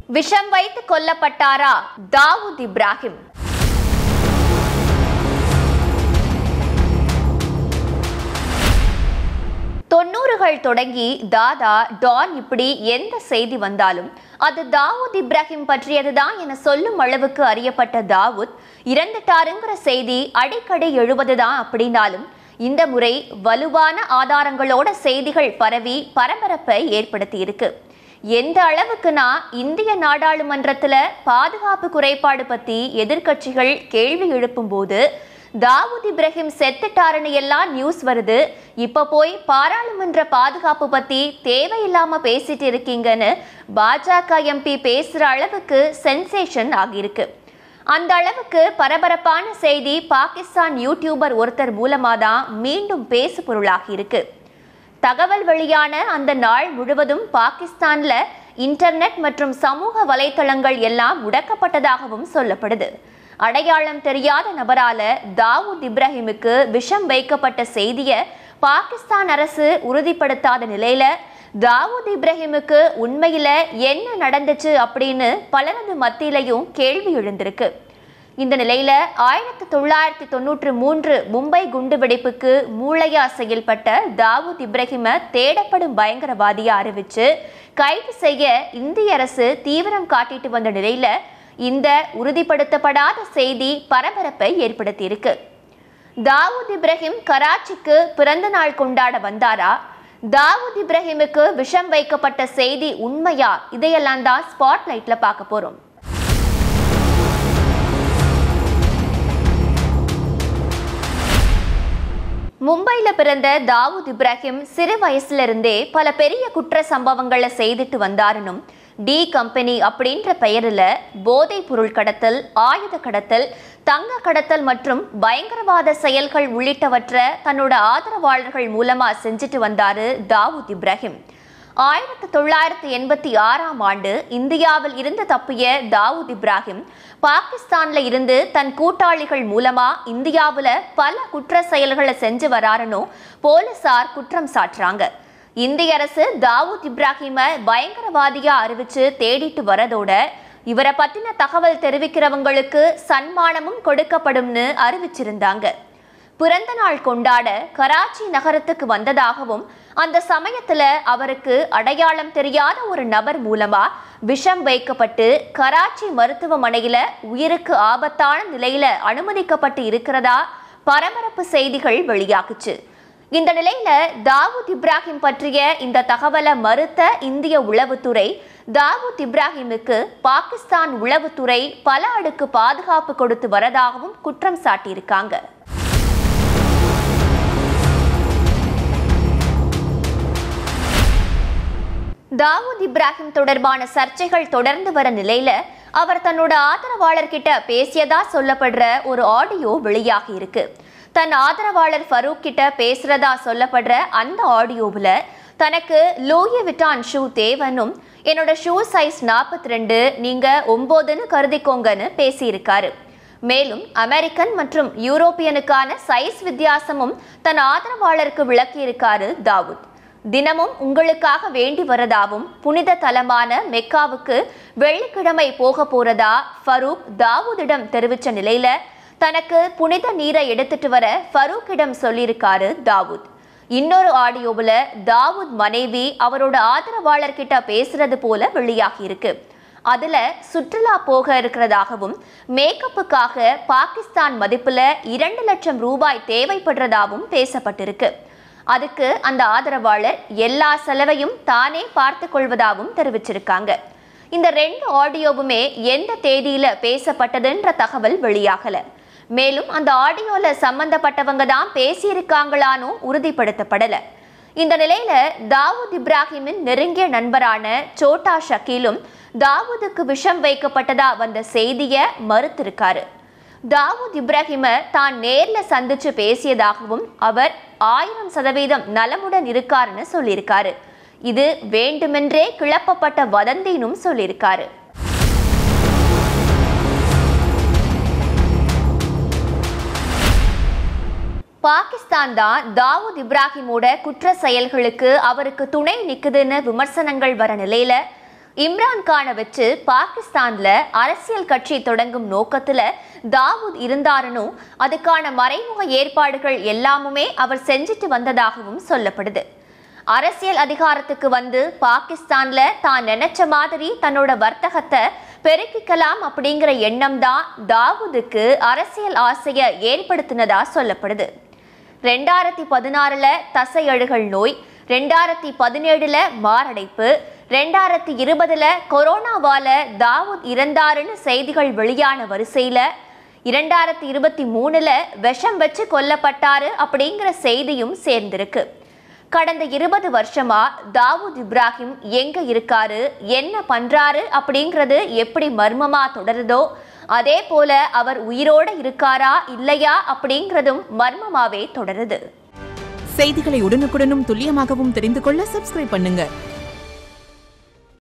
விஷம் வைத்து கொல்லப்பட்டாரா தாவூத் இப்ராஹிம் தொண்ணூறுகள் தொடங்கி தாதா டான் இப்படி எந்த செய்தி வந்தாலும் அது தாவூத் இப்ராஹிம் பற்றியதுதான் என சொல்லும் அளவுக்கு அறியப்பட்ட தாவூத் இறந்துட்டாருங்கிற செய்தி அடிக்கடி எழுவதுதான் அப்படின்னாலும் இந்த முறை வலுவான ஆதாரங்களோட செய்திகள் பரவி பரபரப்பை ஏற்படுத்தி இருக்கு எந்த அளவுக்குனா இந்திய நாடாளுமன்றத்துல பாதுகாப்பு குறைபாடு பத்தி எதிர்க்கட்சிகள் கேள்வி எழுப்பும்போது தாவூத் இப்ராஹிம் செத்துட்டாருன்னு எல்லாம் நியூஸ் வருது இப்ப போய் பாராளுமன்ற பாதுகாப்பு பத்தி தேவையில்லாம பேசிட்டு இருக்கீங்கன்னு பாஜக எம்பி பேசுற அளவுக்கு சென்சேஷன் ஆகியிருக்கு அந்த அளவுக்கு பரபரப்பான செய்தி பாகிஸ்தான் யூடியூபர் ஒருத்தர் மூலமா தான் மீண்டும் பேசு பொருளாகி இருக்கு தகவல் வெளியான அந்த நாள் முழுவதும் பாகிஸ்தான்ல இன்டர்நெட் மற்றும் சமூக வலைத்தளங்கள் எல்லாம் முடக்கப்பட்டதாகவும் சொல்லப்படுது அடையாளம் தெரியாத நபரால தாவூத் இப்ராஹிமுக்கு விஷம் வைக்கப்பட்ட செய்தியை பாகிஸ்தான் அரசு உறுதிப்படுத்தாத நிலையில தாவூத் இப்ராஹிமுக்கு உண்மையில என்ன நடந்துச்சு அப்படின்னு பலரது மத்தியிலையும் கேள்வி எழுந்திருக்கு இந்த நிலையில ஆயிரத்தி தொள்ளாயிரத்தி தொண்ணூற்று மூன்று மும்பை குண்டுவெடிப்புக்கு மூளையா செயல்பட்ட தாவூத் இப்ராஹிம தேடப்படும் பயங்கரவாதியா அறிவிச்சு கைது செய்ய இந்திய அரசு தீவிரம் காட்டிட்டு வந்த நிலையில இந்த உறுதிப்படுத்தப்படாத செய்தி பரபரப்பை ஏற்படுத்தியிருக்கு தாவூத் இப்ராஹிம் கராச்சிக்கு பிறந்த நாள் கொண்டாட வந்தாரா தாவூத் இப்ராஹிமுக்கு விஷம் வைக்கப்பட்ட செய்தி உண்மையா இதையெல்லாம் தான் ஸ்பாட்லைட்ல பார்க்க போறோம் மும்பையில பிறந்த தாவூத் இப்ராஹிம் சிறு வயசுல இருந்தே பல பெரிய குற்ற சம்பவங்களை செய்துட்டு வந்தாருனும் டி கம்பெனி அப்படின்ற பெயரில் போதைப் பொருள் கடத்தல் ஆயுத கடத்தல் தங்க கடத்தல் மற்றும் பயங்கரவாத செயல்கள் உள்ளிட்டவற்றை தன்னோட ஆதரவாளர்கள் மூலமா செஞ்சுட்டு வந்தாரு தாவூத் இப்ராஹிம் ஆயிரத்தி தொள்ளாயிரத்தி எண்பத்தி ஆறாம் ஆண்டு இந்தியாவில் இருந்து தப்பிய தாவூத் இப்ராஹிம் பாகிஸ்தான்ல இருந்து தன் கூட்டாளிகள் மூலமா இந்தியாவுல பல குற்ற செயல்களை செஞ்சு வராருன்னு போலீசார் குற்றம் சாட்டுறாங்க இந்திய அரசு தாவூத் இப்ராஹிம பயங்கரவாதியா அறிவிச்சு தேடிட்டு வரதோட இவரை பத்தின தகவல் தெரிவிக்கிறவங்களுக்கு சன்மானமும் கொடுக்கப்படும்னு அறிவிச்சிருந்தாங்க பிறந்த நாள் கொண்டாட கராச்சி நகரத்துக்கு வந்ததாகவும் அந்த சமயத்துல அவருக்கு அடையாளம் தெரியாத ஒரு நபர் மூலமா விஷம் வைக்கப்பட்டு கராச்சி மருத்துவமனையில உயிருக்கு ஆபத்தான நிலையில அனுமதிக்கப்பட்டு இருக்கிறதா பரபரப்பு செய்திகள் வெளியாகுச்சு இந்த நிலையில தாவூத் இப்ராஹிம் பற்றிய இந்த தகவலை மறுத்த இந்திய உளவுத்துறை தாவூத் இப்ராஹிமுக்கு பாகிஸ்தான் உளவுத்துறை பல அடுக்கு பாதுகாப்பு கொடுத்து வரதாகவும் குற்றம் சாட்டியிருக்காங்க தாவூத் இப்ராஹிம் தொடர்பான சர்ச்சைகள் தொடர்ந்து வர நிலையில அவர் தன்னோட ஆதரவாளர்கிட்ட பேசியதா சொல்லப்படுற ஒரு ஆடியோ வெளியாகி இருக்கு தன் ஆதரவாளர் ஃபரூக் கிட்ட பேசுறதா சொல்லப்படுற அந்த ஆடியோவில் தனக்கு லூயி விட்டான் ஷூ தேவனும் என்னோட ஷூ சைஸ் நாற்பத்தி ரெண்டு நீங்க ஒன்பதுன்னு கருதிக்கோங்கன்னு பேசியிருக்காரு மேலும் அமெரிக்கன் மற்றும் யூரோப்பியனுக்கான சைஸ் வித்தியாசமும் தன் ஆதரவாளருக்கு விளக்கியிருக்காரு தாவூத் தினமும் உங்களுக்காக வேண்டி வரதாவும் புனித தலமான மெக்காவுக்கு வெள்ளிக்கிழமை போக போறதா ஃபரூக் தாவூதிடம் தெரிவிச்ச நிலையில தனக்கு புனித நீரை எடுத்துட்டு வர ஃபரூக்கிடம் சொல்லியிருக்காரு தாவூத் இன்னொரு ஆடியோவில் தாவூத் மனைவி அவரோட ஆதரவாளர்கிட்ட பேசுறது போல வெளியாகி இருக்கு அதுல சுற்றுலா போக இருக்கிறதாகவும் மேக்கப்புக்காக பாகிஸ்தான் மதிப்புல இரண்டு லட்சம் ரூபாய் தேவைப்படுறதாகவும் பேசப்பட்டிருக்கு அதுக்கு அந்த ஆதரவாளர் எல்லா செலவையும் தானே பார்த்து கொள்வதாகவும் தெரிவிச்சிருக்காங்க இந்த ரெண்டு ஆடியோவுமே எந்த தேதியில பேசப்பட்டதுன்ற தகவல் வெளியாகல மேலும் அந்த ஆடியோல சம்பந்தப்பட்டவங்க தான் பேசியிருக்காங்களானோ உறுதிப்படுத்தப்படல இந்த நிலையில தாவூத் இப்ராஹிமின் நெருங்கிய நண்பரான சோட்டா ஷக்கீலும் தாவூதுக்கு விஷம் வைக்கப்பட்டதா வந்த செய்தியை மறுத்திருக்காரு தாவூத் இப்ராஹிம தான் நேர்ல சந்திச்சு பேசியதாகவும் அவர் ஆயிரம் சதவீதம் நலமுடன் இருக்காருன்னு சொல்லியிருக்காரு இது வேண்டுமென்றே கிளப்பப்பட்ட வதந்தினும் சொல்லியிருக்காரு பாகிஸ்தான் தான் தாவூத் இப்ராஹிமோட குற்ற செயல்களுக்கு அவருக்கு துணை நிக்குதுன்னு விமர்சனங்கள் வர நிலையில இம்ரான் கானை வச்சு பாகிஸ்தான்ல அரசியல் கட்சி தொடங்கும் நோக்கத்துல தாவூத் இருந்தாருன்னு அதுக்கான மறைமுக ஏற்பாடுகள் எல்லாமுமே அவர் செஞ்சுட்டு வந்ததாகவும் சொல்லப்படுது அரசியல் அதிகாரத்துக்கு வந்து பாகிஸ்தான்ல தான் நினைச்ச மாதிரி தன்னோட வர்த்தகத்தை பெருக்கிக்கலாம் அப்படிங்கிற எண்ணம் தான் தாவூதுக்கு அரசியல் ஆசையை ஏற்படுத்தினதா சொல்லப்படுது ரெண்டாயிரத்தி பதினாறுல தசை அழுகல் நோய் ரெண்டாயிரத்தி பதினேழுல மாரடைப்பு ரெண்டாயிரத்தி இருபதுல கொரோனாவால தாவூத் இறந்தாருன்னு செய்திகள் வெளியான வரிசையில இரண்டாயிரத்தி இருபத்தி மூணுல விஷம் வச்சு கொல்லப்பட்டாரு அப்படிங்கிற செய்தியும் சேர்ந்திருக்கு கடந்த இருபது வருஷமா தாவூத் இப்ராஹிம் எங்க இருக்காரு என்ன பண்றாரு அப்படிங்கிறது எப்படி மர்மமா தொடருதோ அதே போல அவர் உயிரோட இருக்காரா இல்லையா அப்படிங்கிறதும் மர்மமாவே தொடருது செய்திகளை உடனுக்குடனும் துல்லியமாகவும் தெரிந்து கொள்ள சப்ஸ்கிரைப் பண்ணுங்க